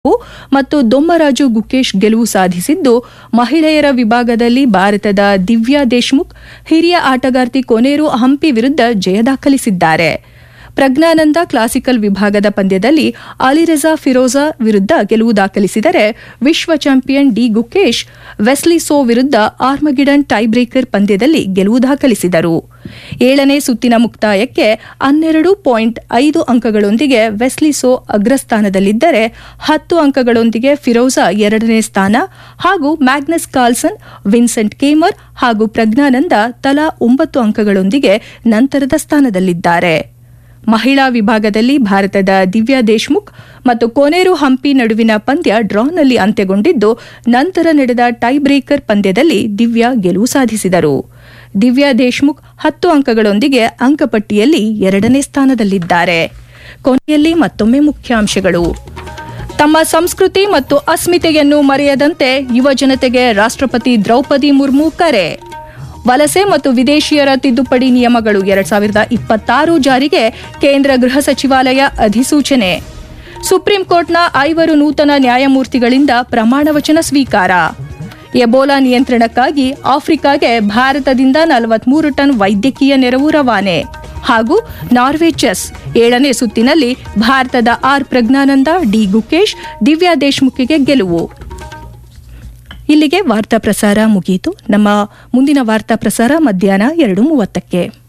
ಮತ್ತು ದೊಮ್ಮರಾಜು ಗುಕೇಶ್ ಗೆಲುವು ಸಾಧಿಸಿದ್ದು ಮಹಿಳೆಯರ ವಿಭಾಗದಲ್ಲಿ ಭಾರತದ ದಿವ್ಯಾ ದೇಶ್ಮುಖ್ ಹಿರಿಯ ಆಟಗಾರ್ತಿ ಕೊನೇರು ಹಂಪಿ ವಿರುದ್ಧ ಜಯ ದಾಖಲಿಸಿದ್ದಾರೆ ಪ್ರಜ್ಞಾನಂದ ಕ್ಲಾಸಿಕಲ್ ವಿಭಾಗದ ಪಂದ್ಯದಲ್ಲಿ ಅಲಿರೆಜಾ ಫಿರೋಜಾ ವಿರುದ್ಧ ಗೆಲುವು ದಾಖಲಿಸಿದರೆ ವಿಶ್ವ champion D Gukesh Wesley So ವಿರುದ್ಧ ಆರ್ಮಗಿಡನ್ ಟೈಬ್ರೇಕರ್ ಪಂದ್ಯದಲ್ಲಿ ಗೆಲುವು ದಾಖಲಿಸಿದರು ಏಳನೇ ಸುತ್ತಿನ ಮುಕ್ತಾಯಕ್ಕೆ ಹನ್ನೆರಡು ಪಾಯಿಂಟ್ ಐದು ಅಂಕಗಳೊಂದಿಗೆ ವೆಸ್ಲಿ ಸೋ ಅಗ್ರಸ್ಥಾನದಲ್ಲಿದ್ದರೆ ಹತ್ತು ಅಂಕಗಳೊಂದಿಗೆ ಫಿರೋಜಾ ಎರಡನೇ ಸ್ಥಾನ ಹಾಗೂ ಮ್ಯಾಗ್ನಸ್ ಕಾರ್ಲ್ಸನ್ ವಿನ್ಸೆಂಟ್ ಕೇಮರ್ ಹಾಗೂ ಪ್ರಜ್ಞಾನಂದ ತಲಾ ಒಂಬತ್ತು ಅಂಕಗಳೊಂದಿಗೆ ನಂತರದ ಸ್ಥಾನದಲ್ಲಿದ್ದಾರೆ ಮಹಿಳಾ ವಿಭಾಗದಲ್ಲಿ ಭಾರತದ ದಿವ್ಯಾ ದೇಶ್ಮುಖ್ ಮತ್ತು ಕೋನೇರು ಹಂಪಿ ನಡುವಿನ ಪಂದ್ಯ ಡ್ರಾನಲ್ಲಿ ಅಂತ್ಯಗೊಂಡಿದ್ದು ನಂತರ ನಡೆದ ಟೈ ಬ್ರೇಕರ್ ಪಂದ್ಯದಲ್ಲಿ ದಿವ್ಯಾ ಗೆಲುವು ಸಾಧಿಸಿದರು ದಿವ್ಯಾ ದೇಶ್ಮುಖ್ ಹತ್ತು ಅಂಕಗಳೊಂದಿಗೆ ಅಂಕಪಟ್ಟಿಯಲ್ಲಿ ಎರಡನೇ ಸ್ಥಾನದಲ್ಲಿದ್ದಾರೆ ಕೊನೆಯಲ್ಲಿ ಮತ್ತೊಮ್ಮೆ ಮುಖ್ಯಾಂಶಗಳು ತಮ್ಮ ಸಂಸ್ಕೃತಿ ಮತ್ತು ಅಸ್ಮಿತೆಯನ್ನು ಮರೆಯದಂತೆ ಯುವ ಜನತೆಗೆ ರಾಷ್ಟ್ರಪತಿ ದ್ರೌಪದಿ ಮುರ್ಮು ಕರೆ ವಲಸೆ ಮತ್ತು ವಿದೇಶಿಯರ ತಿದ್ದುಪಡಿ ನಿಯಮಗಳು ಎರಡ್ ಸಾವಿರದ ಇಪ್ಪತ್ತಾರು ಜಾರಿಗೆ ಕೇಂದ್ರ ಗೃಹ ಸಚಿವಾಲಯ ಅಧಿಸೂಚನೆ ಸುಪ್ರೀಂ ಕೋರ್ಟ್ನ ಐವರು ನೂತನ ನ್ಯಾಯಮೂರ್ತಿಗಳಿಂದ ಪ್ರಮಾಣವಚನ ಸ್ವೀಕಾರ ಎಬೋಲಾ ನಿಯಂತ್ರಣಕ್ಕಾಗಿ ಆಫ್ರಿಕಾಗೆ ಭಾರತದಿಂದ ನಲವತ್ಮೂರು ಟನ್ ವೈದ್ಯಕೀಯ ನೆರವು ರವಾನೆ ಹಾಗೂ ನಾರ್ವೆ ಚೆಸ್ ಏಳನೇ ಸುತ್ತಿನಲ್ಲಿ ಭಾರತದ ಆರ್ ಪ್ರಜ್ಞಾನಂದ ಡಿ ಗುಕೇಶ್ ದಿವ್ಯಾ ದೇಶ್ಮುಖಿಗೆ ಗೆಲುವು ಇಲ್ಲಿಗೆ ವಾರ್ತಾ ಪ್ರಸಾರ ಮುಗಿಯಿತು ನಮ್ಮ ಮುಂದಿನ ವಾರ್ತಾ ಪ್ರಸಾರ ಮಧ್ಯಾಹ್ನ ಎರಡು ಮೂವತ್ತಕ್ಕೆ